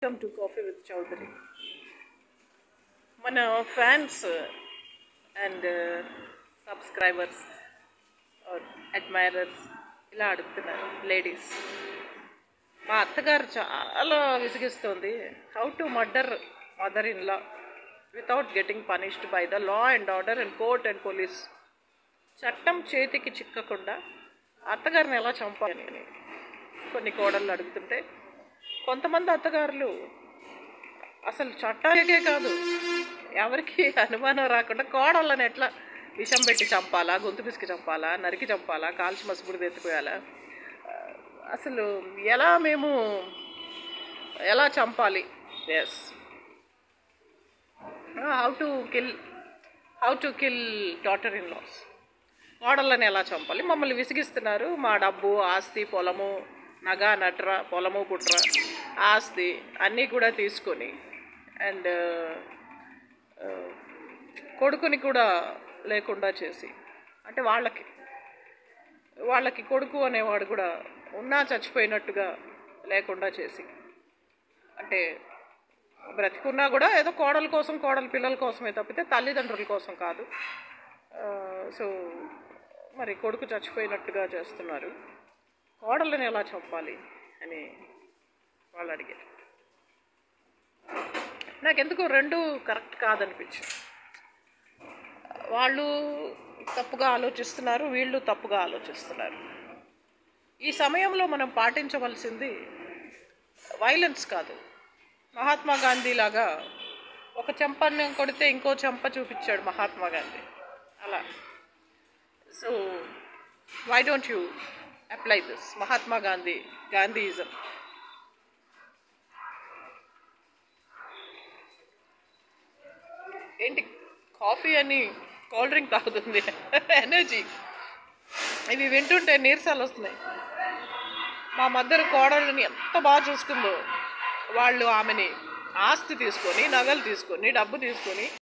welcome to coffee with Chowdary మన fans and subscribers admirers ఇలా అడుగుతున్నారు లేడీస్ మా అత్తగారు చాలా విసిగిస్తుంది how to murder mother in law without getting punished by the law and order and court and police చట్టం చేతికి చిక్కకుండా అత్తగారిని ఎలా చంపాలి అని కొన్ని కోడళ్ళు అడుగుతుంటే కొంతమంది అత్తగారులు అసలు చట్టానికే కాదు ఎవరికి అనుమానం రాకుండా కోడళ్ళని ఎట్లా విషం పెట్టి చంపాలా గొంతు పిసికి చంపాలా నరికి చంపాలా కాల్చి మసిపుడు ఎత్తిపోయాలా అసలు ఎలా మేము ఎలా చంపాలి yes how to kill how to kill daughter in laws కోడళ్ళని ఎలా చంపాలి మమ్మల్ని విసిగిస్తున్నారు మా డబ్బు ఆస్తి పొలము నగ నట్ర పొలము పుట్ర ఆస్తి అన్నీ కూడా తీసుకొని అండ్ కొడుకుని కూడా లేకుండా చేసి అంటే వాళ్ళకి వాళ్ళకి కొడుకు అనేవాడు కూడా ఉన్నా చచ్చిపోయినట్టుగా లేకుండా చేసి అంటే బ్రతికున్నా కూడా ఏదో కోడల కోసం కోడల పిల్లల కోసమే తప్పితే తల్లిదండ్రుల కోసం కాదు సో మరి కొడుకు చచ్చిపోయినట్టుగా చేస్తున్నారు కోడళ్ళని ఎలా చంపాలి అని వాళ్ళు అడిగారు నాకెందుకు రెండు కరెక్ట్ కాదనిపించింది వాళ్ళు తప్పుగా ఆలోచిస్తున్నారు వీళ్ళు తప్పుగా ఆలోచిస్తున్నారు ఈ సమయంలో మనం పాటించవలసింది వైలెన్స్ కాదు మహాత్మా గాంధీ లాగా ఒక చెంపని కొడితే ఇంకో చెంప చూపించాడు మహాత్మా గాంధీ అలా so why don't you apply this Mahatma Gandhi Gandhism ఏంటి కాఫీ అని కూల్ డ్రింక్ తాగుతుంది ఎనర్జీ ఇవి వింటుంటే నీరసాలు వస్తున్నాయి మా మద్దరు కోడళ్ళని ఎంత బాగా చూసుకుందో వాళ్ళు ఆమెని ఆస్తి తీసుకొని నగలు తీసుకొని డబ్బు తీసుకొని